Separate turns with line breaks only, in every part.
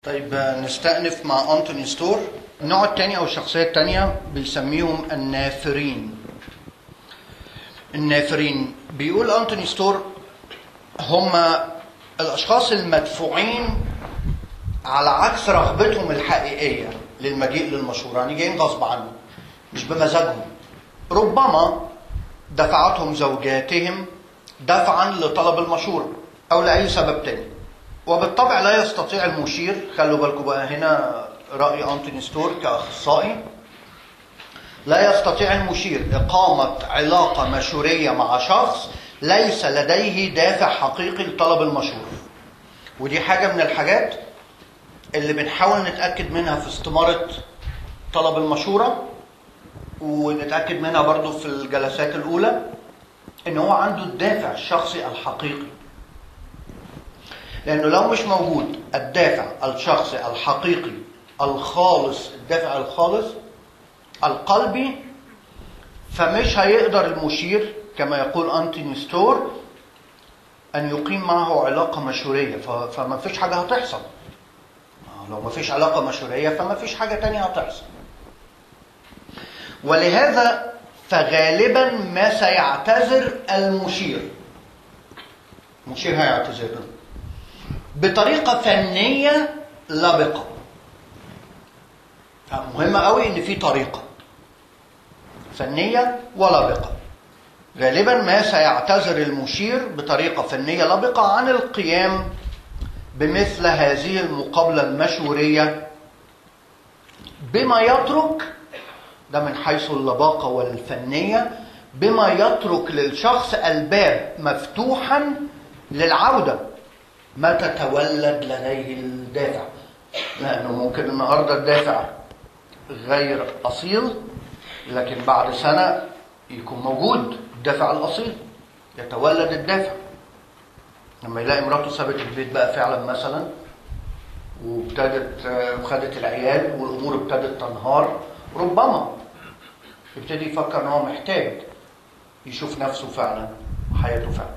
طيب نستأنف مع أنتوني ستور النوع الثاني أو الشخصية الثانية بيسميهم النافرين النافرين بيقول أنتوني ستور هم الأشخاص المدفوعين على عكس رغبتهم الحقيقية للمجيء للمشورة يعني جايين غصب عنهم مش بمزاجهم ربما دفعتهم زوجاتهم دفعا لطلب المشورة أو لأي سبب تاني وبالطبع لا يستطيع المشير خلوا بالكم بقى هنا رأي أنتوني ستور كأخصائي لا يستطيع المشير إقامة علاقة مشورية مع شخص ليس لديه دافع حقيقي لطلب المشورة ودي حاجة من الحاجات اللي بنحاول نتأكد منها في استمارة طلب المشورة ونتأكد منها برضو في الجلسات الأولى إن هو عنده الدافع الشخصي الحقيقي لأنه لو مش موجود الدافع الشخصي الحقيقي الخالص الدافع الخالص القلبي فمش هيقدر المشير كما يقول أنتوني ستور أن يقيم معه علاقة مشورية فما فيش حاجة هتحصل لو ما فيش علاقة مشورية فما فيش حاجة تانية هتحصل ولهذا فغالبا ما سيعتذر المشير المشير هيعتذر بطريقة فنية لبقة مهمة قوي ان في طريقة فنية ولبقة غالبا ما سيعتذر المشير بطريقة فنية لبقة عن القيام بمثل هذه المقابلة المشورية بما يترك ده من حيث اللباقة والفنية بما يترك للشخص الباب مفتوحا للعودة متى تولد لديه الدافع لأنه ممكن النهاردة الدافع غير أصيل لكن بعد سنة يكون موجود الدافع الأصيل يتولد الدافع لما يلاقي مراته سابت البيت بقى فعلا مثلا وابتدت وخدت العيال والامور ابتدت تنهار ربما يبتدي يفكر ان هو محتاج يشوف نفسه فعلا وحياته فعلا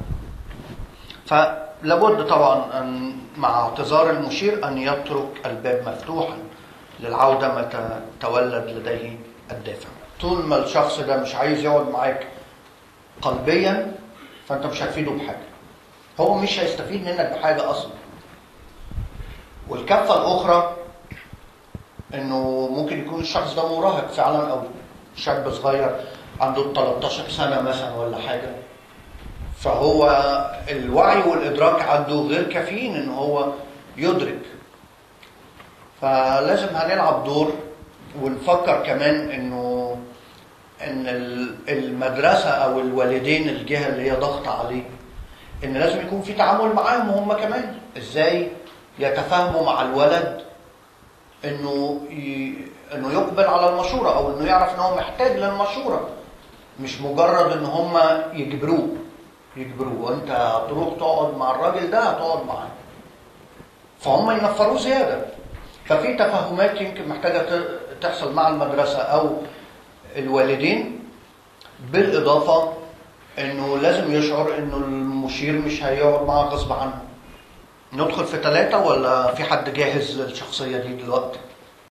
فلابد طبعا ان مع اعتذار المشير ان يترك الباب مفتوحا للعوده متى تولد لديه الدافع طول ما الشخص ده مش عايز يقعد معاك قلبيا فانت مش هتفيده بحاجه هو مش هيستفيد منك بحاجة أصلا والكفة الأخرى إنه ممكن يكون الشخص ده مراهق فعلا أو شاب صغير عنده 13 سنة مثلا ولا حاجة فهو الوعي والإدراك عنده غير كافيين إن هو يدرك فلازم هنلعب دور ونفكر كمان إنه إن المدرسة أو الوالدين الجهة اللي هي ضغط عليه ان لازم يكون في تعامل معاهم هم كمان ازاي يتفاهموا مع الولد انه ي... انه يقبل على المشوره او انه يعرف ان هو محتاج للمشوره مش مجرد ان هم يجبروه يجبروه وانت هتروح تقعد مع الراجل ده هتقعد معاه فهم ينفروه زياده ففي تفاهمات يمكن محتاجه تحصل مع المدرسه او الوالدين بالاضافه انه لازم يشعر انه المشير مش هيقعد معاه غصب عنه ندخل في ثلاثة ولا في حد جاهز للشخصية دي دلوقتي؟